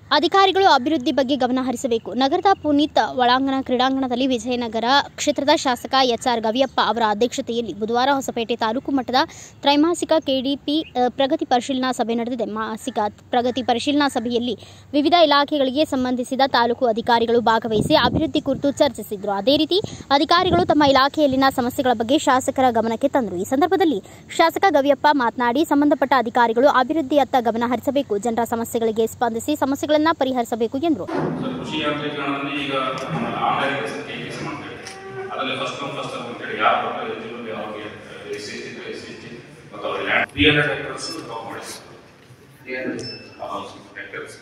ಅಧಿಕಾರಿಗಳು ಅಭಿವೃದ್ಧಿ ಬಗ್ಗೆ ಗಮನ ಹರಿಸಬೇಕು ನಗರದ ಪುನೀತ್ ಒಳಾಂಗಣ ಕ್ರೀಡಾಂಗಣದಲ್ಲಿ ವಿಜಯನಗರ ಕ್ಷೇತ್ರದ ಶಾಸಕ ಎಚ್ಆರ್ ಗವಿಯಪ್ಪ ಅವರ ಅಧ್ಯಕ್ಷತೆಯಲ್ಲಿ ಬುಧವಾರ ಹೊಸಪೇಟೆ ತಾಲೂಕು ಮಟ್ಟದ ತ್ರೈಮಾಸಿಕ ಕೆಡಿಪಿ ಅ, ಪ್ರಗತಿ ಪರಿಶೀಲನಾ ಸಭೆ ನಡೆದಿದೆ ಮಾಸಿಕ ಪ್ರಗತಿ ಪರಿಶೀಲನಾ ಸಭೆಯಲ್ಲಿ ವಿವಿಧ ಇಲಾಖೆಗಳಿಗೆ ಸಂಬಂಧಿಸಿದ ತಾಲೂಕು ಅಧಿಕಾರಿಗಳು ಭಾಗವಹಿಸಿ ಅಭಿವೃದ್ಧಿ ಕುರಿತು ಚರ್ಚಿಸಿದರು ಅದೇ ರೀತಿ ಅಧಿಕಾರಿಗಳು ತಮ್ಮ ಇಲಾಖೆಯಲ್ಲಿನ ಸಮಸ್ಯೆಗಳ ಬಗ್ಗೆ ಶಾಸಕರ ಗಮನಕ್ಕೆ ತಂದರು ಈ ಸಂದರ್ಭದಲ್ಲಿ ಶಾಸಕ ಗವಿಯಪ್ಪ ಮಾತನಾಡಿ ಸಂಬಂಧಪಟ್ಟ ಅಧಿಕಾರಿಗಳು ಅಭಿವೃದ್ಧಿಯತ್ತ ಗಮನ ಹರಿಸಬೇಕು ಜನರ ಸಮಸ್ಯೆಗಳಿಗೆ ಸ್ಪಂದಿಸಿ ಸಮಸ್ಯೆಗಳನ್ನು ಪರಿಹರಿಸಬೇಕು ಎಂದರು ಸರ್ ಕೃಷಿ ಯಾಂತ್ರೀಕರಣದಲ್ಲಿ ಈಗ ಆನ್ಲೈನ್ ಕೆ ಕೆ ಮಾಡ್ತೇವೆ ಅದರಲ್ಲಿ ಫಸ್ಟ್ ಕಮ್ ಫಸ್ಟ್ ಸರ್ವ್ ಅಂತೇಳಿ ಯಾರು ಬರ್ತಾರೆ ಎಲಿಜಿಬಲ್ ಅವ್ರಿಗೆ ಎಸ್ ಸಿ ಇದ್ರೆ ಎಸ್ ಸಿ ಮತ್ತು ಅವ್ರ land three hundred hectares drop ಮಾಡಿ ತ್ರೀ ಹಂಡ್ರೆಡ್ ಹೆಕ್ಟರ್ಸ್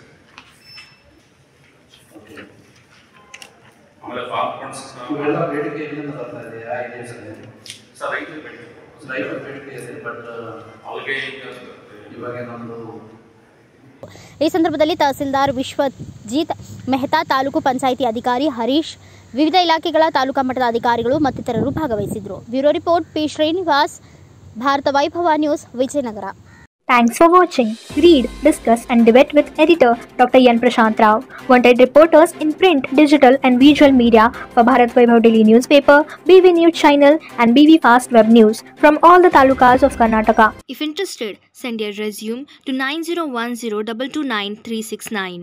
ಆಮೇಲೆ ಫಾರ್ಮ್ ಫಂಡ್ಸ್ ಇವೆಲ್ಲ ಬೇಡಿಕೆ ಎಲ್ಲಿಂದ ಬರ್ತಾ ಇದೆ ಆ ಏರಿಯಾಸಲ್ಲಿ ಸರ್ ರೈತರು ಬೇಡ ರೈತರ ಬೇಡಿಕೆ ಇದೆ ಬಟ್ ಅವ್ರಿಗೆ ಈಗ ಇವಾಗ ನಮ್ಮದು ಈ ಸಂದರ್ಭದಲ್ಲಿ ತಹಸೀಲ್ದಾರ್ ವಿಶ್ವಜಿತ್ ಮೆಹ್ತಾ ತಾಲೂಕು ಪಂಚಾಯಿತಿ ಅಧಿಕಾರಿ ಹರೀಶ್ ವಿವಿಧ ಇಲಾಖೆಗಳ ತಾಲೂಕಾ ಮಟ್ಟದ ಅಧಿಕಾರಿಗಳು ಮತ್ತಿತರರು ಭಾಗವಹಿಸಿದ್ರು bureau report P Srinivas Bharatha Vaibhava news Vijayanagara Thanks for watching. Read, discuss, and debate with editor Dr. Yan Prashant Rao. Wanted reporters in print, digital, and visual media for Bharat Vaibhav Daily newspaper, BV News channel, and BV Fast Web News from all the talukas of Karnataka. If interested, send your resume to 9010 229 369.